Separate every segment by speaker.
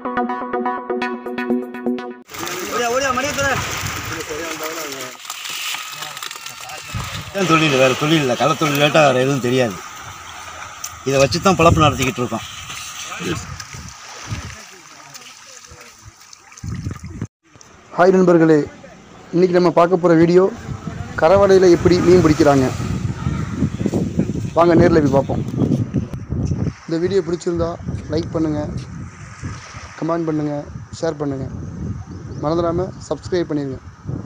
Speaker 1: ஓடியா ஓடியா மணியத்துல
Speaker 2: தான் தொழில் வேறு தொழில் இல்லை களத்தொழில் இல்லாட்டா வேறு எதுவும் தெரியாது இதை வச்சு தான் பழப்பு நடத்திக்கிட்டு இருக்கோம்
Speaker 3: ஹாய் நண்பர்களே இன்றைக்கி நம்ம பார்க்க போகிற வீடியோ கரவலையில் எப்படி மீன் பிடிக்கிறாங்க வாங்க நேரில் போய் பார்ப்போம் இந்த வீடியோ பிடிச்சிருந்தா லைக் பண்ணுங்கள் கமெண்ட் பண்ணுங்கள் ஷேர் பண்ணுங்கள் மறந்துடாமல் சப்ஸ்கிரைப் பண்ணிடுங்க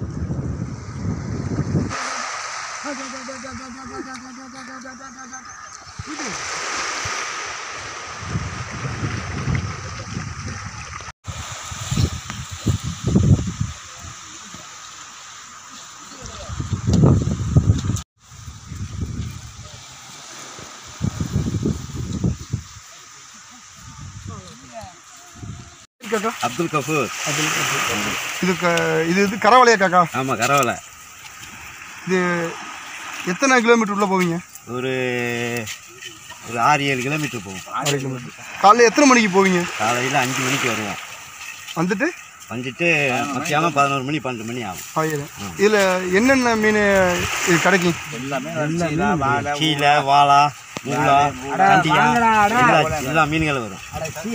Speaker 3: காக்கா
Speaker 2: அப்துல் கஃபூர்
Speaker 3: இது க இது இது கரவலையா காக்கா
Speaker 2: ஆமாம் கரவலை
Speaker 3: இது எத்தனை கிலோமீட்டர் உள்ளே போவீங்க
Speaker 2: ஒரு ஒரு ஆறு ஏழு கிலோமீட்டர் போகும்
Speaker 3: ஆறு கிலோமீட்டர் காலைல எத்தனை மணிக்கு போவீங்க
Speaker 2: காலையில் அஞ்சு மணிக்கு வருவோம்
Speaker 3: வந்துட்டு
Speaker 2: வந்துட்டு மத்தியானம் பதினோரு மணி பன்னெண்டு மணி ஆகும்
Speaker 3: ஆயிரம் இதில் என்னென்ன மீன் இது கிடைக்கும்
Speaker 2: கீழே வாளா மூலா கண்டியா எல்லா எல்லா மீன்களும் வரும்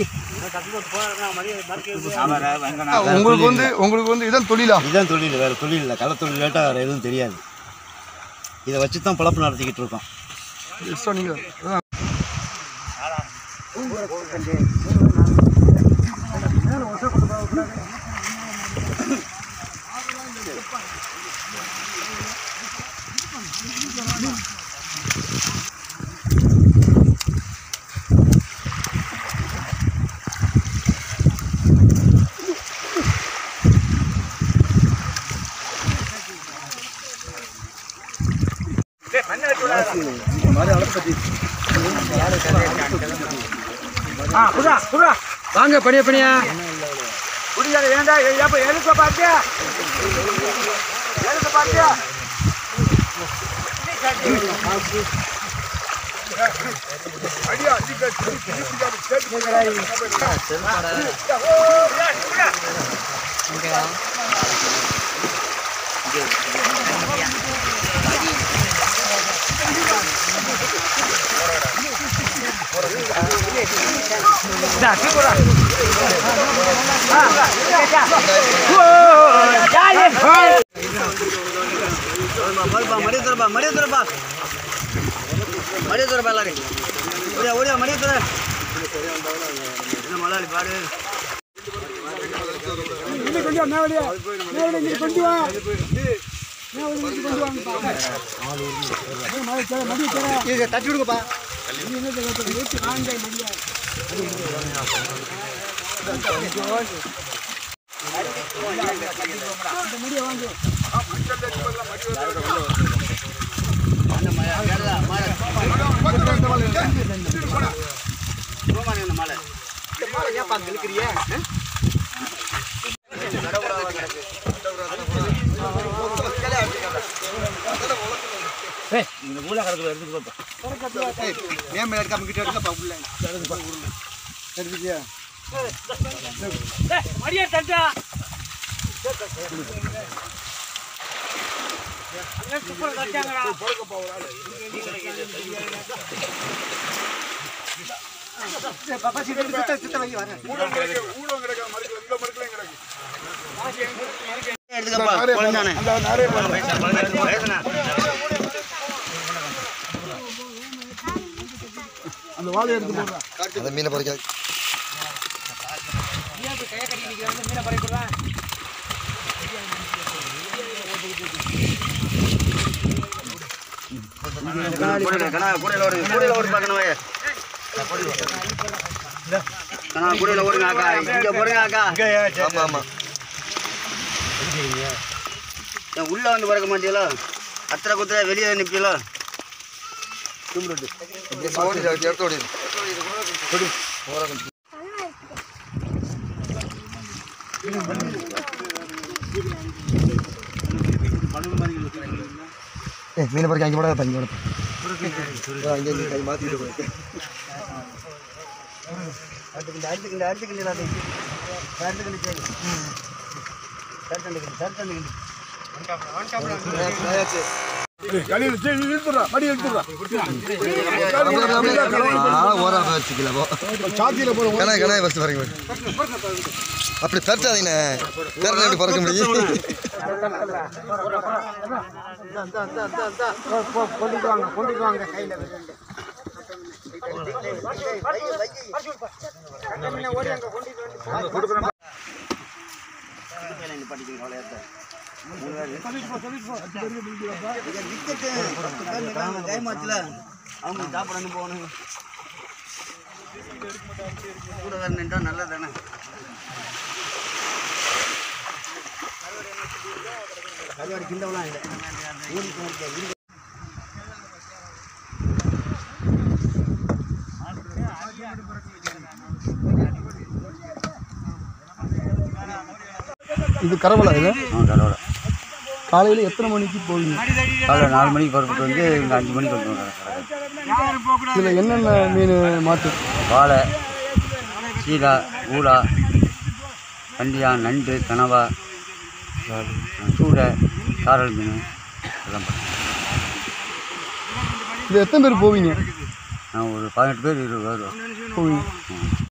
Speaker 3: உங்களுக்கு வந்து உங்களுக்கு வந்து இதான் தொழிலா
Speaker 2: இதுதான் தொழில் வேறு தொழில் இல்லை களத்தொழில் இல்லாட்டா வேறு எதுவும் தெரியாது இதை வச்சு தான் பழப்பு நடத்திக்கிட்டு இருக்கோம்
Speaker 3: சொன்னீங்க அதான்.
Speaker 1: வாங்க பணியா பணியா குடிக்காத ஏன்டா ஏப்ப எழுக்க பாத்தியா எழுக்க பாத்தியா
Speaker 2: பாருப்பா மடிய தரப்பா மடிய தரப்பா மடிய தரப்பா எல்லாரும் ஓடியா ஓடியா மடிய தர என்ன மலாளி பாடு
Speaker 3: தட்டி விடுங்கப்பா ஏன் மேல எடுக்காம கிட்ட எடுக்கப்பா உள்ள எடுத்துட்டியா
Speaker 2: எடுத்துக்கப்பா குழந்தானே
Speaker 3: அந்த வாழை எடுத்து போடுறா
Speaker 4: அந்த மீனை பறிக்காது
Speaker 2: கணா கூடையில் ஓடுங்க கூடையில் ஓடி பார்க்கணும் கணா கூடையில் ஓடுங்க அக்கா இங்கே போடுங்க அக்கா
Speaker 4: ஆமா ஆமா
Speaker 2: ஏன் உள்ள வந்து பறக்க மாட்டீங்களோ அத்தனை குத்துற வெளியே நிற்பீங்களோ
Speaker 4: இப்படி ஓடி எடுத்து ஓடி ஏய் மீனை பறிக்க அங்கே போடாத இங்கே போட அங்கே இங்கே கை மாற்றிட்டு போய்
Speaker 2: இந்த அடிச்சுக்கிண்டு அடிச்சுக்கிண்டு எல்லாத்தையும் சரட்டுக்கிண்டு சரி சரட்டு சரட்டு
Speaker 4: ஓரம் வச்சுக்கல போ கணாய் கணாய் ஃபஸ்ட்டு பாருங்க அப்படி தட்டாதீங்கண்ணே திறனை எப்படி பறக்க முடியும்
Speaker 1: கொண்டுட்டு வாங்க கொண்டுட்டு வாங்க கையில்
Speaker 2: படிக்கணும் அவ்வளோ மூணு பேர் இதை வித்துட்டு பத்து பேர் நிற்கிறாங்க டைம் ஆச்சுல அவங்க சாப்பிடணும் போகணும் கூட வேறு நின்றா நல்லது தானே கருவாடி கிண்டவெல்லாம் இல்லை ஊருக்கு வந்து
Speaker 3: இது கரவலா இது
Speaker 2: ஆ கரோட
Speaker 3: காலையில் எத்தனை மணிக்கு போவீங்க
Speaker 2: காலைல நாலு மணிக்கு புறப்பட்டு வந்து இங்கே அஞ்சு மணிக்கு வந்து
Speaker 3: இதில் என்னென்ன மீன் மாட்டு
Speaker 2: வாழை சீலா ஊலா கண்டியா நண்டு கனவா சூடை சாரல் மீன் எல்லாம் பண்ணுறேன்
Speaker 3: இது எத்தனை பேர் போவீங்க
Speaker 2: நான் ஒரு பதினெட்டு பேர் இருபது பேர்
Speaker 3: போவீங்க
Speaker 2: ம்.